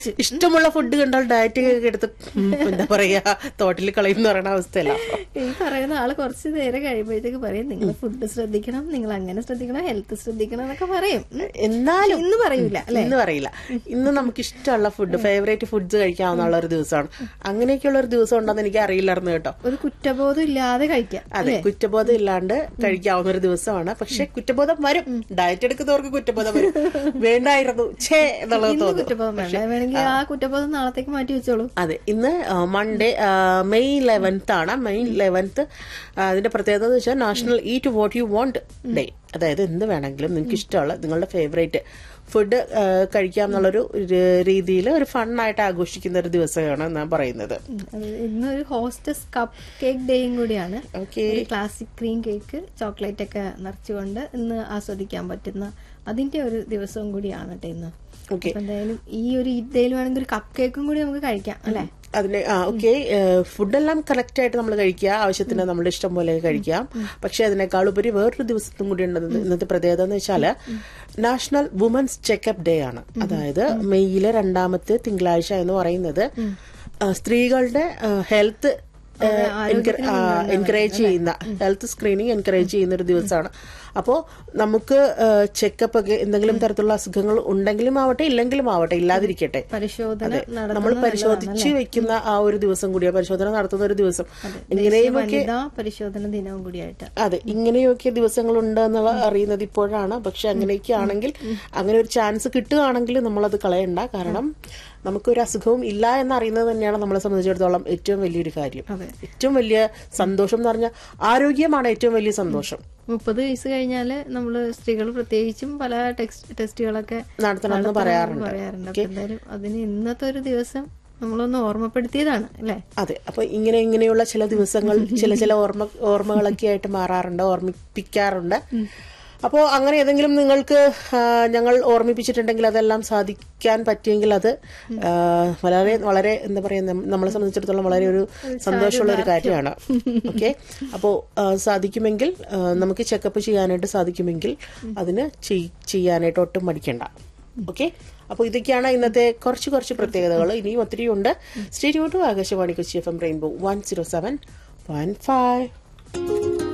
ഇഷ്ടമുള്ള ഫുഡ് കണ്ടാൽ ഡയറ്റ് ഒക്കെ എടുത്ത് ഉം, എന്താ പറയാ തോട്ടിൽ കളയും എന്ന് പറയുന്ന അവസ്ഥയല്ല ഈ പറയുന്ന ആള് കുറച്ച് നേരം കഴിയുമ്പോഴത്തേക്ക് പറയും നിങ്ങൾ ഫുഡ് ശ്രദ്ധിക്കണം നിങ്ങൾ അങ്ങനെ ശ്രദ്ധിക്കണം ഹെൽത്ത് ശ്രദ്ധിക്കണം എന്നൊക്കെ പറയും ഉം. എന്നാലും ഇന്ന് പറയൂല അല്ലെ ഇന്ന് പറയില്ല ഇന്ന് നമുക്ക് ഇഷ്ടമുള്ള ഫുഡ് ഫേവറേറ്റ് ഫുഡ്സ് കഴിക്കാവുന്ന ഒരു ദിവസമാണ് അങ്ങനെയൊക്കെയുള്ള ഒരു ദിവസം ഉണ്ടെന്ന് എനിക്ക് അറിയില്ലായിരുന്നു കേട്ടോ ഒരു കുറ്റബോധം ഇല്ലാതെ കഴിക്കാം അതെ കുറ്റബോധം ഇല്ലാണ്ട് കഴിക്കാവുന്ന ഒരു ദിവസമാണ് പക്ഷെ കുറ്റബോധം വരും ഡയറ്റ് എടുക്കുന്നവർക്ക് കുറ്റബോധം വരും വേണ്ടായിരുന്നു ഛേ എന്നുള്ളത് ഇന്ന് തോന്നും കുറ്റബോധം വേണ്ട വേണമെങ്കിൽ ആ കുറ്റബോധം നാളത്തേക്ക് മാറ്റി വെച്ചോളൂ അതെ ഇന്ന് മൺഡേ മെയ് ലെവൻത്ത് ആണ് മെയ് ലെവൻത്ത് അതിന്റെ പ്രത്യേകത എന്ന് വെച്ചാൽ national eat what you want day അതായത് എന്ത് വേണമെങ്കിലും നിങ്ങൾക്ക് ഇഷ്ടമുള്ള നിങ്ങളുടെ ഫേവറേറ്റ് ഫുഡ് കഴിക്കാം എന്നുള്ളൊരു രീതിയിൽ ഒരു ഫണ്ണായിട്ട് ആഘോഷിക്കുന്ന ഒരു ദിവസമാണ് ഞാൻ പറയുന്നത് അത് ഇന്നൊരു ഹോസ്റ്റസ് കപ്പ് കേക്ക് ഡേയും കൂടിയാണ് ഓക്കെ ഒരു ക്ലാസിക് ക്രീം കേക്ക് ചോക്ലേറ്റ് ഒക്കെ നിറച്ചുകൊണ്ട് ഇന്ന് ആസ്വദിക്കാൻ പറ്റുന്ന അതിന്റെ ഒരു ദിവസവും കൂടിയാണ് കേട്ടോ ഇന്ന് ഓക്കെ അപ്പൊ എന്തായാലും ഈ ഒരു ഈറ്റ് ഡേയിൽ വേണമെങ്കിൽ ഒരു കപ്പ് കേക്കും കൂടി നമുക്ക് കഴിക്കാം അല്ലെ അതിന് ആ ഓക്കെ ഫുഡെല്ലാം കറക്റ്റ് ആയിട്ട് നമ്മൾ കഴിക്കുക ആവശ്യത്തിന് നമ്മുടെ ഇഷ്ടം പോലെ കഴിക്കാം പക്ഷെ അതിനേക്കാൾ ഉപരി വേറൊരു ദിവസത്തും കൂടി ഉണ്ടെന്ന് ഇന്നത്തെ പ്രത്യേകത എന്ന് വെച്ചാല് നാഷണൽ വുമൻസ് ചെക്കപ്പ് ഡേ ആണ് അതായത് മെയ്യിലെ രണ്ടാമത്തെ തിങ്കളാഴ്ച എന്ന് പറയുന്നത് ആ, സ്ത്രീകളുടെ ഹെൽത്ത് എൻകറേജ് ചെയ്യുന്ന ഹെൽത്ത് സ്ക്രീനിങ് എൻകറേജ് ചെയ്യുന്ന ഒരു ദിവസമാണ് അപ്പോൾ നമുക്ക് ചെക്കപ്പ് ഒക്കെ എന്തെങ്കിലും തരത്തിലുള്ള അസുഖങ്ങൾ ഉണ്ടെങ്കിലും ആവട്ടെ ഇല്ലെങ്കിലും ആവട്ടെ ഇല്ലാതിരിക്കട്ടെ പരിശോധന നമ്മൾ നടത്തുന്നത് പരിശോധിച്ച് വെക്കുന്ന ആ ഒരു ദിവസം കൂടിയാ പരിശോധന നടത്തുന്ന ഒരു ദിവസം ദേശീയ ഇങ്ങനെയുമൊക്കെ വനിതാ പരിശോധന ദിനവും കൂടിയായിട്ട് അതെ ഇങ്ങനെയൊക്കെ ദിവസങ്ങളുണ്ട് എന്നുള്ള അറിയുന്നത് ഇപ്പോഴാണ് പക്ഷെ അങ്ങനെയൊക്കെ ആണെങ്കിൽ അങ്ങനെ ഒരു ചാൻസ് കിട്ടുകയാണെങ്കിൽ നമ്മളത് കളയണ്ട കാരണം നമുക്കൊരു അസുഖവും ഇല്ല എന്നറിയുന്നത് തന്നെയാണ് നമ്മളെ സംബന്ധിച്ചിടത്തോളം ഏറ്റവും വലിയൊരു കാര്യം അതെ. ഏറ്റവും വലിയ സന്തോഷം എന്ന് പറഞ്ഞാൽ ആരോഗ്യമാണ് ഏറ്റവും വലിയ സന്തോഷം മുപ്പത് വയസ്സ് കഴിഞ്ഞാല് നമ്മള് സ്ത്രീകൾ പ്രത്യേകിച്ചും പല ടെക്സ്റ്റ് ടെസ്റ്റുകളൊക്കെ നടത്തണമെന്ന് പറയാറുണ്ട് പറയാറുണ്ട് അപ്പൊ എന്തായാലും അതിന് ഇന്നത്തെ ഒരു ദിവസം നമ്മളൊന്ന് ഓർമ്മപ്പെടുത്തിയതാണ് അല്ലെ അതെ അപ്പൊ ഇങ്ങനെ ഇങ്ങനെയുള്ള ചില ദിവസങ്ങൾ ചില ചില ഓർമ്മ ഓർമ്മകളൊക്കെ ആയിട്ട് മാറാറുണ്ട് ഓർമ്മിപ്പിക്കാറുണ്ട് അപ്പോൾ അങ്ങനെ ഏതെങ്കിലും നിങ്ങൾക്ക് ആ, ഞങ്ങൾ ഓർമ്മിപ്പിച്ചിട്ടുണ്ടെങ്കിൽ അതെല്ലാം സാധിക്കാൻ പറ്റിയെങ്കിൽ അത് ആ, വളരെ വളരെ എന്താ പറയാ നം- നമ്മളെ സംബന്ധിച്ചിടത്തോളം വളരെ ഒരു സന്തോഷമുള്ള ഒരു കാര്യമാണ് ഓക്കെ അപ്പോൾ സാധിക്കുമെങ്കിൽ ആ, നമുക്ക് ചെക്കപ്പ് ചെയ്യാനായിട്ട് സാധിക്കുമെങ്കിൽ അതിന് ചെയ്- ചെയ്യാനായിട്ട് ഒട്ടും മടിക്കണ്ട ഓക്കെ അപ്പോൾ ഇതൊക്കെയാണ് ഇന്നത്തെ കുറച്ച് കുറച്ച് പ്രത്യേകതകൾ ഇനിയും ഒത്തിരി ഉണ്ട് state to Akashvani Kochi F M Rainbow one zero seven one five